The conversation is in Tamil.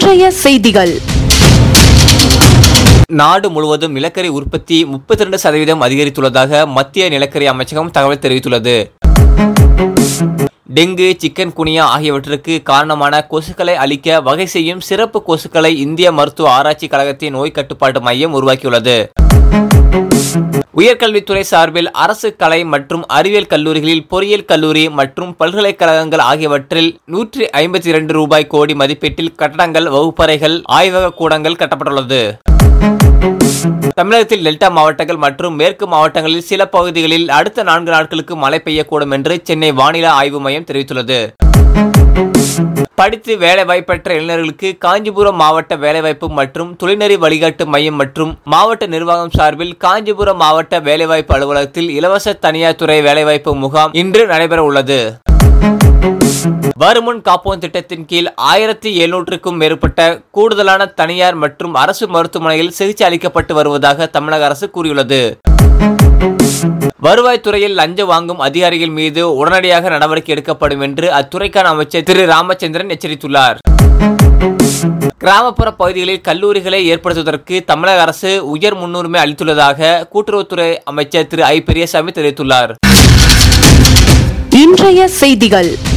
இன்றைய செய்திகள் நாடு முழுவதும் நிலக்கரி உற்பத்தி முப்பத்தி ரெண்டு சதவீதம் அதிகரித்துள்ளதாக மத்திய நிலக்கரி அமைச்சகம் தகவல் தெரிவித்துள்ளது டெங்கு சிக்கன் குனியா ஆகியவற்றுக்கு காரணமான கொசுக்களை அழிக்க வகை செய்யும் சிறப்பு கொசுக்களை இந்திய மருத்துவ ஆராய்ச்சி கழகத்தின் நோய் கட்டுப்பாட்டு மையம் உருவாக்கியுள்ளது உயர்கல்வித்துறை சார்பில் அரசு கலை மற்றும் அறிவியல் கல்லூரிகளில் பொறியியல் கல்லூரி மற்றும் பல்கலைக்கழகங்கள் ஆகியவற்றில் நூற்றி ஐம்பத்தி இரண்டு ரூபாய் கோடி மதிப்பீட்டில் கட்டடங்கள் வகுப்பறைகள் ஆய்வக கூடங்கள் கட்டப்பட்டுள்ளது தமிழகத்தில் டெல்டா மாவட்டங்கள் மற்றும் மேற்கு மாவட்டங்களில் சில பகுதிகளில் அடுத்த நான்கு நாட்களுக்கு மழை பெய்யக்கூடும் என்று சென்னை வானிலை ஆய்வு மையம் தெரிவித்துள்ளது படித்து வேலைவாய்ப்பற்ற இளைஞர்களுக்கு காஞ்சிபுரம் மாவட்ட வேலைவாய்ப்பு மற்றும் தொழில்நெறி வழிகாட்டு மையம் மற்றும் மாவட்ட நிர்வாகம் சார்பில் காஞ்சிபுரம் மாவட்ட வேலைவாய்ப்பு அலுவலகத்தில் இலவச தனியார் துறை வேலைவாய்ப்பு முகாம் இன்று நடைபெற உள்ளது வருமுன் காப்போம் திட்டத்தின் கீழ் ஆயிரத்தி எழுநூற்றுக்கும் மேற்பட்ட கூடுதலான தனியார் மற்றும் அரசு மருத்துவமனையில் சிகிச்சை அளிக்கப்பட்டு வருவதாக தமிழக அரசு கூறியுள்ளது வருவாய்த்துறையில் லஞ்சம் வாங்கும் அதிகாரிகள் மீது உடனடியாக நடவடிக்கை எடுக்கப்படும் என்று அத்துறைக்கான அமைச்சர் திரு ராமச்சந்திரன் எச்சரித்துள்ளார் கிராமப்புற பகுதிகளில் கல்லூரிகளை ஏற்படுத்துவதற்கு தமிழக அரசு உயர் முன்னுரிமை அளித்துள்ளதாக கூட்டுறவுத்துறை அமைச்சர் திரு ஐ பெரியசாமி தெரிவித்துள்ளார் இன்றைய செய்திகள்